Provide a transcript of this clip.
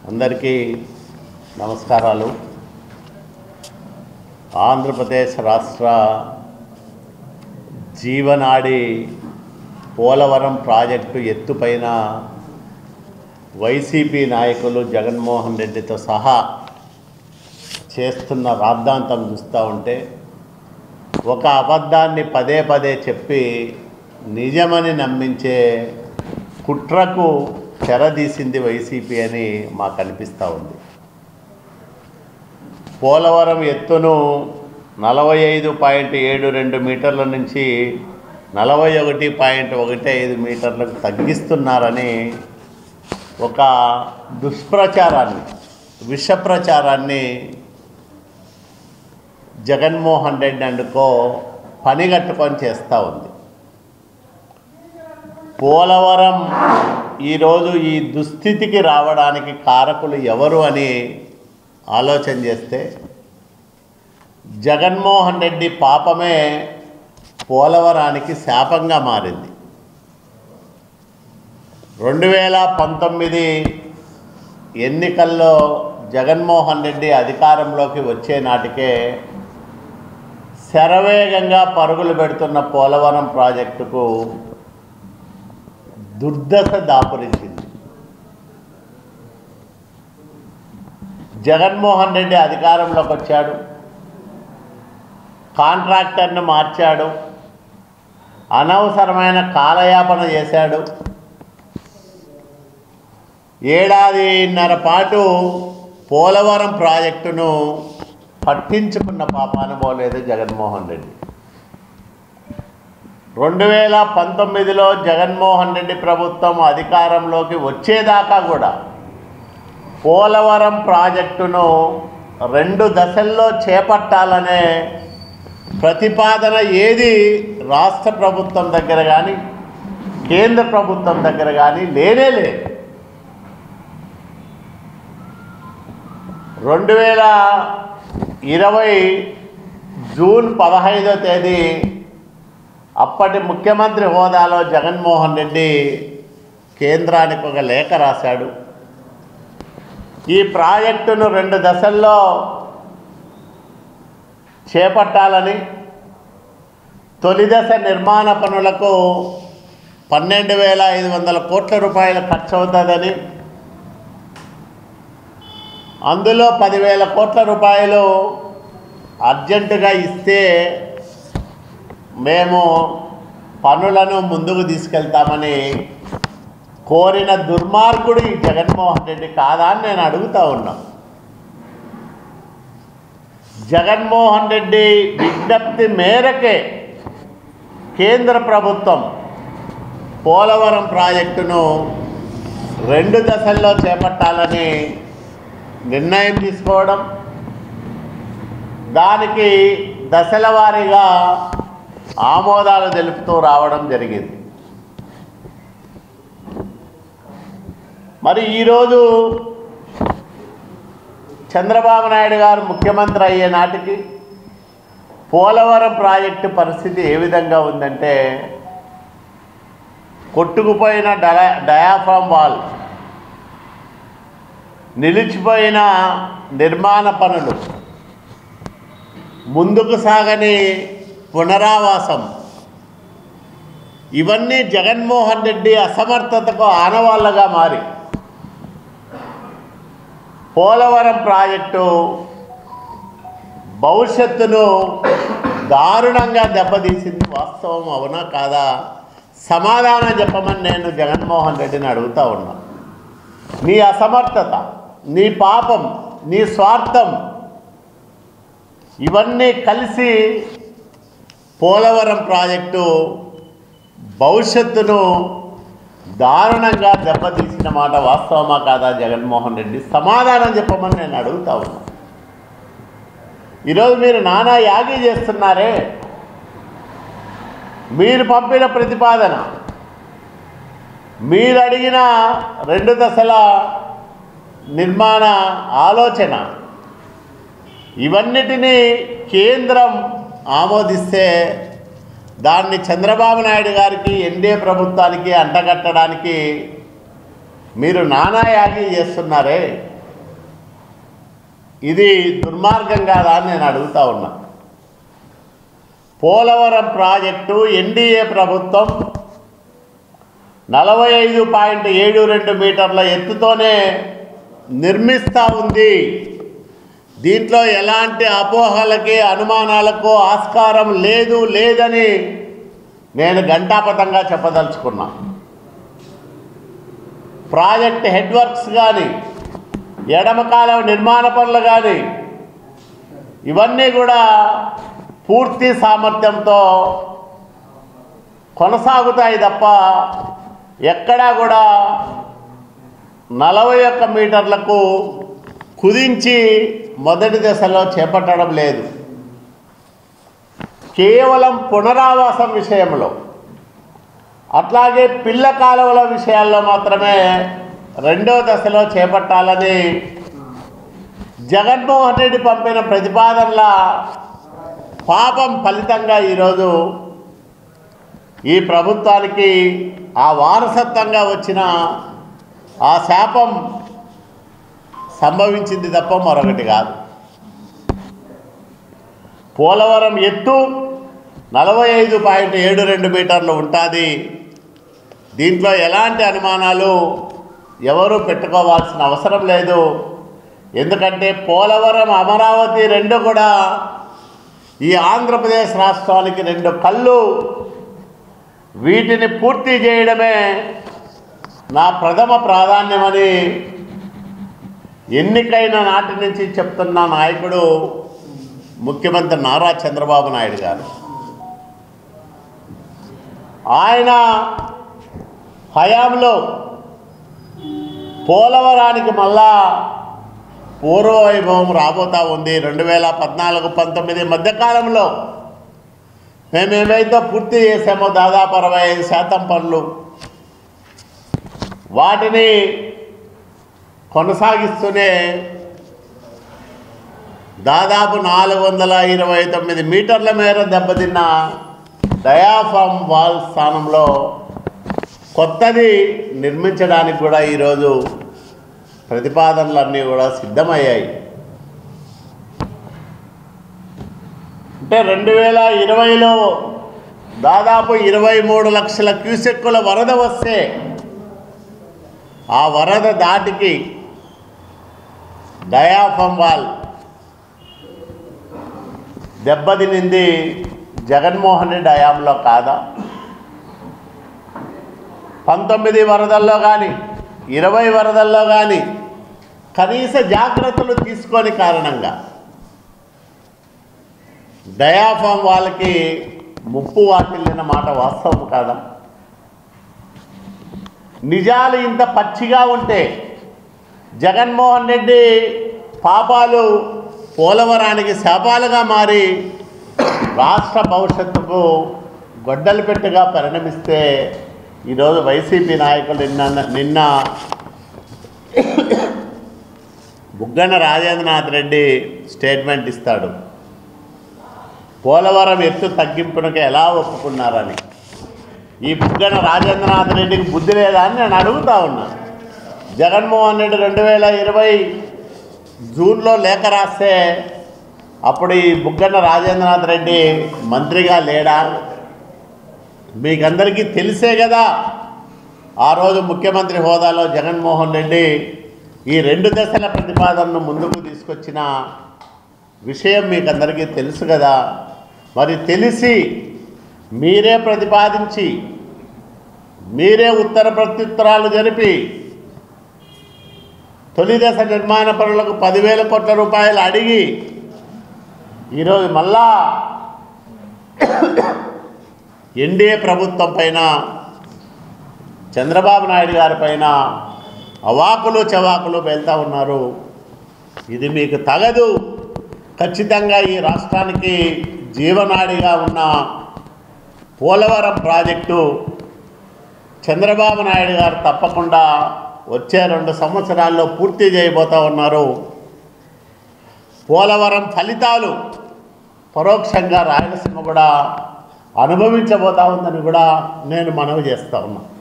అందరికీ నమస్కారాలు ఆంధ్రప్రదేశ్ రాష్ట్ర జీవనాడి పోలవరం ప్రాజెక్టు ఎత్తుపైన వైసీపీ నాయకులు జగన్మోహన్ రెడ్డితో సహా చేస్తున్న రాద్ధాంతం చూస్తూ ఉంటే ఒక అబద్ధాన్ని పదే పదే చెప్పి నిజమని నమ్మించే కుట్రకు తెరదీసింది వైసీపీ అని మాకు అనిపిస్తూ ఉంది పోలవరం ఎత్తును నలభై ఐదు పాయింట్ ఏడు రెండు మీటర్ల నుంచి నలభై ఒకటి పాయింట్ ఒకటి ఐదు మీటర్లకు తగ్గిస్తున్నారని ఒక దుష్ప్రచారాన్ని విష ప్రచారాన్ని జగన్మోహన్ రెడ్డి అండుకో పనిగట్టుకొని చేస్తూ ఉంది పోలవరం ఈరోజు ఈ దుస్థితికి రావడానికి కారకులు ఎవరు అని ఆలోచన చేస్తే జగన్మోహన్ రెడ్డి పాపమే పోలవరానికి శాపంగా మారింది రెండు వేల పంతొమ్మిది ఎన్నికల్లో జగన్మోహన్ రెడ్డి అధికారంలోకి వచ్చే నాటికే శరవేగంగా పరుగులు పెడుతున్న పోలవరం ప్రాజెక్టుకు దుర్దశ దాపురించింది జగన్మోహన్ రెడ్డి అధికారంలోకి వచ్చాడు కాంట్రాక్టర్ను మార్చాడు అనవసరమైన కాలయాపన చేశాడు ఏడాదిన్నర పాటు పోలవరం ప్రాజెక్టును పట్టించుకున్న పాపాన పోలేదు జగన్మోహన్ రెడ్డి రెండు వేల పంతొమ్మిదిలో జగన్మోహన్ రెడ్డి ప్రభుత్వం అధికారంలోకి వచ్చేదాకా కూడా పోలవరం ప్రాజెక్టును రెండు దశల్లో చేపట్టాలనే ప్రతిపాదన ఏది రాష్ట్ర ప్రభుత్వం దగ్గర కానీ కేంద్ర ప్రభుత్వం దగ్గర కానీ లేనే లేదు రెండు వేల ఇరవై జూన్ పదహైదో తేదీ అప్పటి ముఖ్యమంత్రి హోదాలో జగన్మోహన్ రెడ్డి కేంద్రానికి ఒక లేఖ రాశాడు ఈ ప్రాజెక్టును రెండు దశల్లో చేపట్టాలని తొలి దశ నిర్మాణ పనులకు పన్నెండు వేల ఐదు వందల కోట్ల రూపాయలు ఖర్చు అవుతుందని అందులో పదివేల కోట్ల రూపాయలు అర్జెంటుగా ఇస్తే మేము పనులను ముందుకు తీసుకెళ్తామని కోరిన దుర్మార్గుడు ఈ జగన్మోహన్ రెడ్డి కాదా అని నేను అడుగుతా ఉన్నా జగన్మోహన్ రెడ్డి విజ్ఞప్తి మేరకే కేంద్ర ప్రభుత్వం పోలవరం ప్రాజెక్టును రెండు దశల్లో చేపట్టాలని నిర్ణయం తీసుకోవడం దానికి దశల వారీగా ఆమోదాలు తెలుపుతూ రావడం జరిగింది మరి ఈరోజు చంద్రబాబు నాయుడు గారు ముఖ్యమంత్రి అయ్యే నాటికి పోలవరం ప్రాజెక్టు పరిస్థితి ఏ విధంగా ఉందంటే కొట్టుకుపోయిన డయా డయాఫ్రామ్ వాల్ నిలిచిపోయిన నిర్మాణ పనులు ముందుకు సాగని పునరావాసం ఇవన్నీ జగన్మోహన్ రెడ్డి అసమర్థతకు ఆనవాళ్ళగా మారి పోలవరం ప్రాజెక్టు భవిష్యత్తును దారుణంగా దెబ్బతీసింది వాస్తవం అవునా కాదా సమాధానం చెప్పమని నేను జగన్మోహన్ రెడ్డిని అడుగుతా ఉన్నా నీ అసమర్థత నీ పాపం నీ స్వార్థం ఇవన్నీ కలిసి పోలవరం ప్రాజెక్టు భవిష్యత్తును దారుణంగా దెబ్బతీసిన మాట వాస్తవమా కాదా జగన్మోహన్ రెడ్డి సమాధానం చెప్పమని నేను అడుగుతా ఉన్నా ఈరోజు మీరు నానా యాగి చేస్తున్నారే మీరు పంపిన ప్రతిపాదన మీరు అడిగిన రెండు దశల నిర్మాణ ఆలోచన ఇవన్నిటినీ కేంద్రం ఆమోదిస్తే దాన్ని చంద్రబాబు నాయుడు గారికి ఎన్డీఏ ప్రభుత్వానికి అంటగట్టడానికి మీరు నానా యాగి చేస్తున్నారే ఇది దుర్మార్గం కాదా అని నేను అడుగుతా ఉన్నా పోలవరం ప్రాజెక్టు ఎన్డీఏ ప్రభుత్వం నలభై ఐదు పాయింట్ ఏడు రెండు మీటర్ల ఎత్తుతోనే నిర్మిస్తూ ఉంది దీంట్లో ఎలాంటి అపోహలకి అనుమానాలకు ఆస్కారం లేదు లేదని నేను ఘంటాపథంగా చెప్పదలుచుకున్నా ప్రాజెక్ట్ హెడ్ వర్క్స్ కానీ ఎడమకాలం నిర్మాణ పనులు కానీ ఇవన్నీ కూడా పూర్తి సామర్థ్యంతో కొనసాగుతాయి తప్ప ఎక్కడా కూడా నలభై ఒక్క మీటర్లకు కుదించి మొదటి దశలో చేపట్టడం లేదు కేవలం పునరావాసం విషయంలో అట్లాగే పిల్ల కాలువల విషయాల్లో మాత్రమే రెండో దశలో చేపట్టాలని జగన్మోహన్ రెడ్డి పంపిన ప్రతిపాదనల పాపం ఫలితంగా ఈరోజు ఈ ప్రభుత్వానికి ఆ వారసత్వంగా వచ్చిన ఆ శాపం సంభవించింది తప్ప మరొకటి కాదు పోలవరం ఎత్తు నలభై ఐదు పాయింట్ ఏడు రెండు మీటర్లు ఉంటుంది దీంట్లో ఎలాంటి అనుమానాలు ఎవరు పెట్టుకోవాల్సిన అవసరం లేదు ఎందుకంటే పోలవరం అమరావతి రెండు కూడా ఈ ఆంధ్రప్రదేశ్ రాష్ట్రానికి రెండు కళ్ళు వీటిని పూర్తి చేయడమే నా ప్రథమ ప్రాధాన్యమని ఎన్నికైన నాటి నుంచి చెప్తున్న నాయకుడు ముఖ్యమంత్రి నారా చంద్రబాబు నాయుడు గారు ఆయన హయాంలో పోలవరానికి మళ్ళా పూర్వవైభవం రాబోతా ఉంది రెండు వేల పద్నాలుగు పంతొమ్మిది మధ్యకాలంలో మేము ఏమైతే పూర్తి చేసామో దాదాపు అరవై ఐదు శాతం పనులు వాటిని కొనసాగిస్తూనే దాదాపు నాలుగు వందల ఇరవై తొమ్మిది మీటర్ల మేర దెబ్బతిన్న డయాఫామ్ వాల్ స్థానంలో కొత్తది నిర్మించడానికి కూడా ఈరోజు ప్రతిపాదనలన్నీ కూడా సిద్ధమయ్యాయి అంటే రెండు వేల ఇరవైలో దాదాపు ఇరవై మూడు లక్షల క్యూసెక్కుల వరద వస్తే ఆ వరద దాటికి డయాఫమ్ వాల్ దెబ్బతినింది జగన్మోహన్ రెడ్డి హయాంలో కాదా పంతొమ్మిది వరదల్లో కానీ ఇరవై వరదల్లో కానీ కనీస జాగ్రత్తలు తీసుకొని కారణంగా డయాఫామ్ వాళ్ళకి ముప్పు వాటిల్లిన మాట వాస్తవం కాదా నిజాలు ఇంత పచ్చిగా ఉంటే జగన్మోహన్ రెడ్డి పాపాలు పోలవరానికి శాపాలుగా మారి రాష్ట్ర భవిష్యత్తుకు గొడ్డలు పెట్టుగా పరిణమిస్తే ఈరోజు వైసీపీ నాయకులు నిన్న నిన్న బుగ్గన రాజేంద్రనాథ్ రెడ్డి స్టేట్మెంట్ ఇస్తాడు పోలవరం ఎత్తు తగ్గింపునకు ఎలా ఒప్పుకున్నారని ఈ బుగ్గన రాజేంద్రనాథ్ రెడ్డికి బుద్ధి లేదా అని నేను అడుగుతా ఉన్నా జగన్మోహన్ రెడ్డి రెండు వేల ఇరవై జూన్లో లేఖ రాస్తే అప్పుడు ఈ బుగ్గన రాజేంద్రనాథ్ రెడ్డి మంత్రిగా లేడా మీకందరికీ తెలిసే కదా ఆ రోజు ముఖ్యమంత్రి హోదాలో జగన్మోహన్ రెడ్డి ఈ రెండు దశల ప్రతిపాదనను ముందుకు తీసుకొచ్చిన విషయం మీకు అందరికీ తెలుసు కదా మరి తెలిసి మీరే ప్రతిపాదించి మీరే ఉత్తర ప్రత్యుత్తరాలు జరిపి తొలి దశ నిర్మాణ పనులకు పదివేల కోట్ల రూపాయలు అడిగి ఈరోజు మళ్ళా ఎన్డీఏ ప్రభుత్వం పైన చంద్రబాబు నాయుడు గారి పైన అవాకులు చవాకులు వెళ్తూ ఉన్నారు ఇది మీకు తగదు ఖచ్చితంగా ఈ రాష్ట్రానికి జీవనాడిగా ఉన్న పోలవరం ప్రాజెక్టు చంద్రబాబు నాయుడు గారు తప్పకుండా వచ్చే రెండు సంవత్సరాల్లో పూర్తి చేయబోతూ ఉన్నారు పోలవరం ఫలితాలు పరోక్షంగా రాయలసీమ కూడా అనుభవించబోతా ఉందని కూడా నేను మనవి చేస్తా ఉన్నా